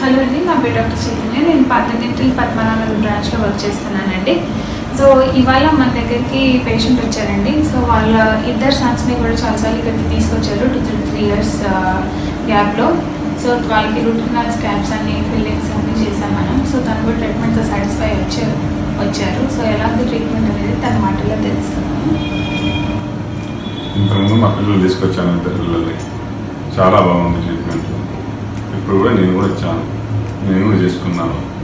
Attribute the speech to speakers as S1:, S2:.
S1: hello అండి నా పేరు డాక్టర్ చైతన్య నేను పాత డెంటల్ పద్మనాభం బ్రాంచ్లో వర్క్ చేస్తున్నానండి సో ఇవాళ మన దగ్గరికి పేషెంట్ వచ్చారండి సో వాళ్ళ ఇద్దరు సన్స్ని కూడా చాలాసార్లు ఇక్కడికి తీసుకొచ్చారు టూ త్రీ త్రీ ఇయర్స్ గ్యాప్లో సో వాళ్ళకి రూట్ కెనాల్ స్కాబ్స్ అన్ని ఫిల్లింగ్స్ అన్ని చేసాం మనం సో తను కూడా ట్రీట్మెంట్తో సాటిస్ఫై వచ్చారు వచ్చారు సో ఎలాంటి ట్రీట్మెంట్ అనేది తన మాటలో తెలుస్తున్నాము
S2: ఇంతకుముందు మా పిల్లలు తీసుకొచ్చాను ఇద్దరు పిల్లల్ని చాలా బాగుంది ట్రీట్మెంట్ ఇప్పుడు కూడా నేను కూడా వచ్చాను నేను కూడా చేసుకున్నాను